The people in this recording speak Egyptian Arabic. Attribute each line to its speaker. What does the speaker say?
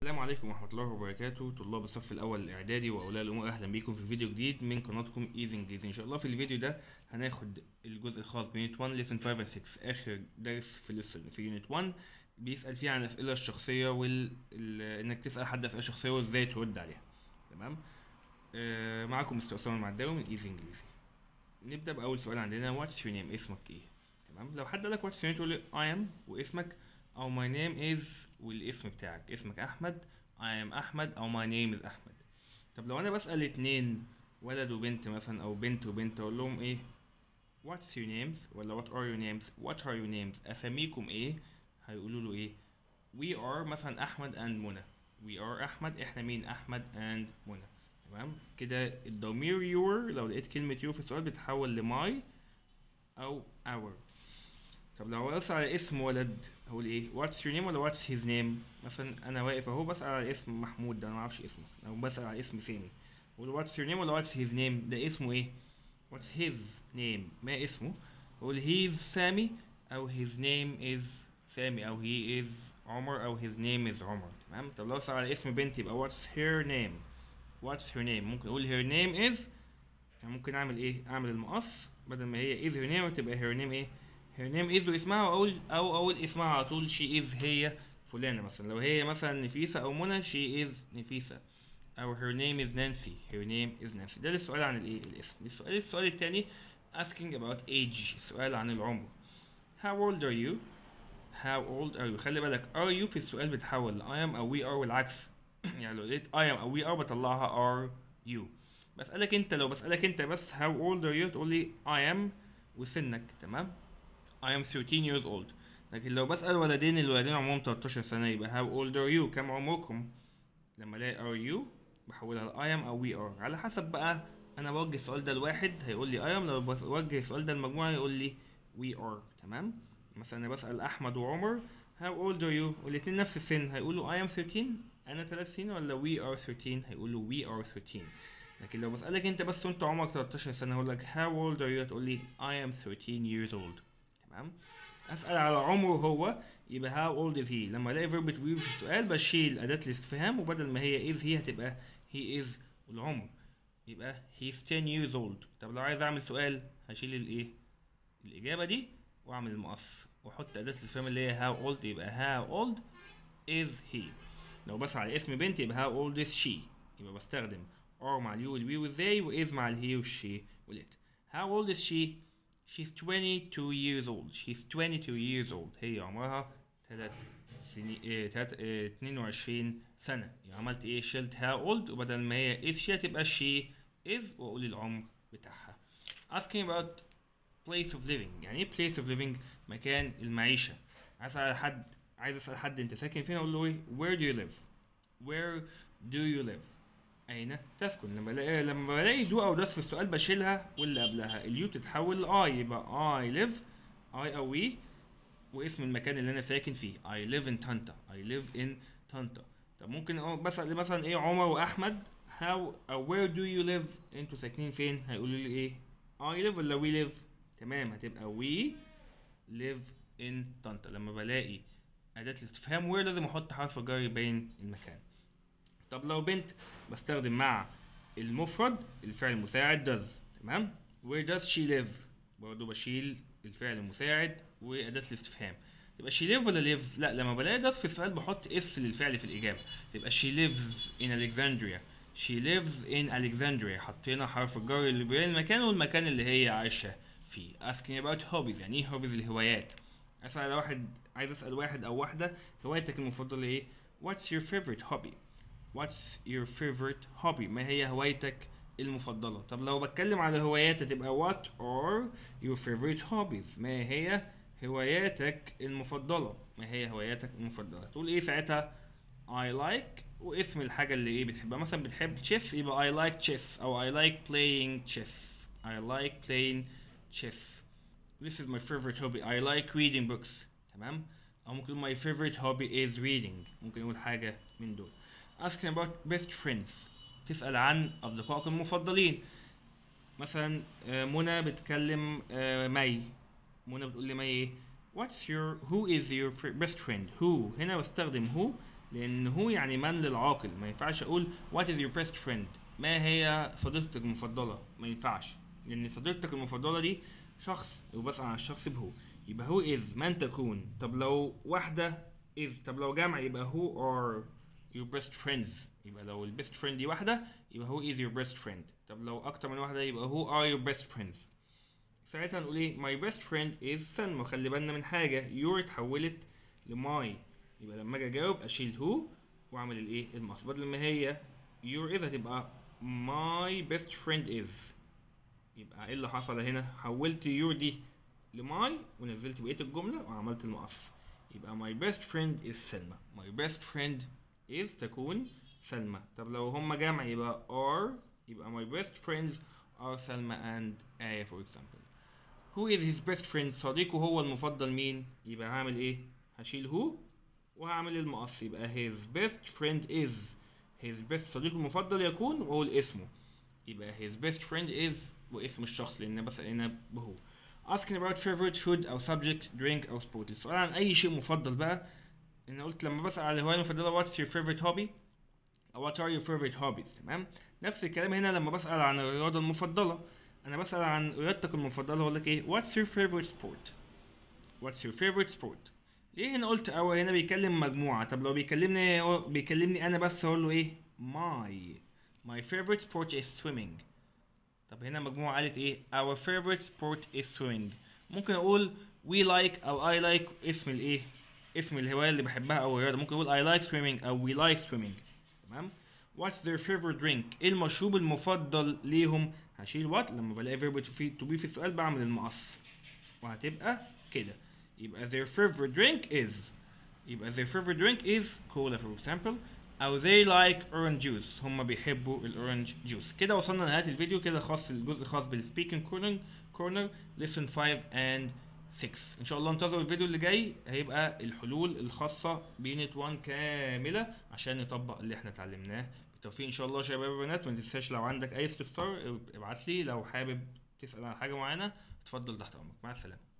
Speaker 1: السلام عليكم ورحمة الله وبركاته طلاب الصف الأول الإعدادي وأولياء الأمور أهلا بيكم في فيديو جديد من قناتكم إيزي إنجليزي إن شاء الله في الفيديو ده هناخد الجزء الخاص بيونت 1 ليسن 5 و 6 آخر درس في ليسن في يونت 1 بيسأل فيه عن الأسئلة الشخصية وال ال... إنك تسأل حد أسئلة شخصية وإزاي ترد عليها تمام آه معاكم مستر أسامة المعداوي من إيزي إنجليزي نبدأ بأول سؤال عندنا واتس يور نيم اسمك إيه تمام لو حد قالك واتس يور نيم تقول له I am واسمك أو my name is والاسم بتاعك اسمك أحمد I am أحمد أو my name is أحمد طب لو أنا بسأل اتنين ولد وبنت مثلا أو بنت وبنت أقول لهم إيه What's your names ولا what are your names What are your names أساميكم إيه هيقولوا له إيه We are مثلا أحمد and منى We are أحمد إحنا مين أحمد and منى تمام كده الضمير your لو لقيت كلمة your في السؤال بتتحول لماي أو our طب لو بسأل على اسم ولد هقول ايه what's your name ولا what's his name مثلا انا واقف اهو بسأل على اسم محمود ده انا معرفش اسمه مثلا او بسأل على اسم سامي اقول what's your name ولا what's his name ده اسمه ايه what's his name ما اسمه اقول he's سامي او his name is سامي او he is عمر او his name is عمر تمام طب لو بسأل على اسم بنت يبقى what's her name what's her name ممكن اقول her name is يعني ممكن اعمل ايه اعمل المقص بدل ما هي is her name تبقى her name ايه her name is واسمها واقول او اقول اسمها على طول she is هي فلانة مثلا لو هي مثلا نفيسة او منى she is نفيسة او her name is Nancy her name is Nancy ده السؤال عن الايه الاسم السؤال السؤال التاني asking about age السؤال عن العمر how old are you how old are you خلي بالك are you في السؤال بتحول ل I am او we are والعكس يعني لو لقيت I am او we are بطلعها are you بسألك انت لو بسألك انت بس how old are you تقول لي I am وسنك تمام I am 13 years old لكن لو بسأل ولدين الولدين عمرهم 13 سنة يبقى how old are you كم عمركم لما الاقي are you بحولها ل I am أو we are على حسب بقى أنا بوجه السؤال ده لواحد هيقول لي I am لو بوجه السؤال ده لمجموعة يقول لي we are تمام مثلا أنا بسأل أحمد وعمر how old are you والاتنين نفس السن هيقولوا I am 13 أنا 3 سنين ولا we are 13 هيقولوا we are 13 لكن لو بسألك أنت بس وأنت عمرك 13 سنة هقول لك how old are you هتقول لي I am 13 years old تمام اسال على عمره هو يبقى how old is he لما الاقي verb to be في السؤال بشيل اداه الاستفهام وبدل ما هي is هي هتبقى he is والعمر يبقى he's 10 years old طب لو عايز اعمل سؤال هشيل الايه الاجابه دي واعمل المقص واحط اداه الاستفهام اللي هي how old يبقى how old is he لو بس على اسم بنت يبقى how old is she يبقى بستخدم are مع اليو والوي والذي و is مع الهي والشي والات how old is she She's 22 years old. She's 22 years old. هي عمرها تلات سنين إيه تلات إيه 22 سنة. يعني عملت إيه؟ شلت how old وبدل ما هي is she هتبقى she is وأقول العمر بتاعها. Asking about place of living. يعني إيه place of living؟ مكان المعيشة. عايز أسأل حد عايز أسأل حد أنت ساكن فين أقول له إيه؟ Where do you live? Where do you live? أين تسكن لما بلاقي لما بلاقي دو أو داس في السؤال بشيلها واللي قبلها اليو تتحول لآي يبقى I live I أو we واسم المكان اللي أنا ساكن فيه I live in Tanta I live in Tanta طب ممكن بسأل مثلا إيه عمر وأحمد how أو where do you live أنتوا ساكنين فين هيقولوا لي إيه I live ولا we live تمام هتبقى we live in Tanta لما بلاقي أداة الاستفهام where لازم أحط حرف جر يبين المكان طب لو بنت بستخدم مع المفرد الفعل المساعد does تمام where does she live برضه بشيل الفعل المساعد وأداة الاستفهام تبقى she live ولا live لا لما بلاقي does في السؤال بحط اس للفعل في الإجابة تبقى she lives in Alexandria she lives in Alexandria حطينا حرف الجر اللي بين المكان والمكان اللي هي عايشة فيه asking about hobbies يعني ايه hobbies الهوايات أسأل على واحد عايز أسأل واحد أو واحدة هوايتك المفضلة ايه what's your favorite hobby What's your favorite hobby؟ ما هي هوايتك المفضلة؟ طب لو بتكلم على هوايات هتبقى what are your favorite hobbies؟ ما هي هواياتك المفضلة؟ ما هي هواياتك المفضلة؟ تقول ايه ساعتها؟ I like واسم الحاجة اللي ايه بتحبها مثلا بتحب chess يبقى I like chess أو I like playing chess I like playing chess This is my favorite hobby I like reading books تمام؟ أو ممكن my favorite hobby is reading ممكن نقول حاجة من دول asking about best friends تسأل عن أصدقائك المفضلين مثلا منى بتكلم مي منى بتقول لي مي ايه What's your who is your best friend who هنا بستخدم who لان هو يعني من للعاقل ما ينفعش اقول what is your best friend ما هي صديقتك المفضله ما ينفعش لان صديقتك المفضله دي شخص وبسأل عن الشخص بهو يبقى هو is من تكون طب لو واحده is طب لو جمع يبقى who are your best friends يبقى لو البيست فريند دي واحده يبقى who is your best friend طب لو اكتر من واحده يبقى who are your best friends ساعتها نقول ايه my best friend is سلمى خلي بالنا من حاجه your اتحولت لماي يبقى لما اجي اجاوب اشيل هو واعمل الايه الماس بدل ما هي your is هتبقى my best friend is يبقى ايه اللي حصل هنا حولت your دي لماي ونزلت بقيه الجمله وعملت المقص يبقى my best friend is سلمى my best friend is تكون سلمى طب لو هما جمع يبقى are يبقى my best friends are سلمى and آية for example who is his best friend صديقه هو المفضل مين يبقى هعمل ايه هشيل هو وهعمل المقص يبقى his best friend is his best صديقه المفضل يكون واقول اسمه يبقى his best friend is واسم الشخص لان بسأل هنا بهو asking about favorite food او subject drink او sport السؤال عن اي شيء مفضل بقى انا قلت لما بسأل على الهواية المفضلة what's your favorite hobby أو what are your favorite hobbies تمام نفس الكلام هنا لما بسأل عن الرياضة المفضلة أنا بسأل عن رياضتك المفضلة أقول لك إيه what's your favorite sport what's your favorite sport ليه هنا قلت أو هنا بيكلم مجموعة طب لو بيكلمني بيكلمني أنا بس أقول له إيه my my favorite sport is swimming طب هنا مجموعة قالت إيه our favorite sport is swimming ممكن أقول we like أو I like اسم الإيه اسم الهواية اللي بحبها أو الرياضة ممكن أقول I like swimming أو we like swimming تمام What's their favorite drink ايه المشروب المفضل ليهم هشيل what لما بلاقي verb to be, to be في السؤال بعمل المقص وهتبقى كده يبقى their favorite drink is يبقى their favorite drink is cola for example او they like orange juice هم بيحبوا الاورنج جوس كده وصلنا لنهاية الفيديو كده خاص الجزء الخاص بالسبيكنج كورنر كورنر lesson 5 and 6 ان شاء الله انتظروا الفيديو اللي جاي هيبقى الحلول الخاصة بيونت 1 كاملة عشان نطبق اللي احنا اتعلمناه بالتوفيق ان شاء الله يا شباب وبنات ما تنساش لو عندك اي استفسار ابعت لي لو حابب تسأل عن حاجة معينة اتفضل تحت امرك مع السلامة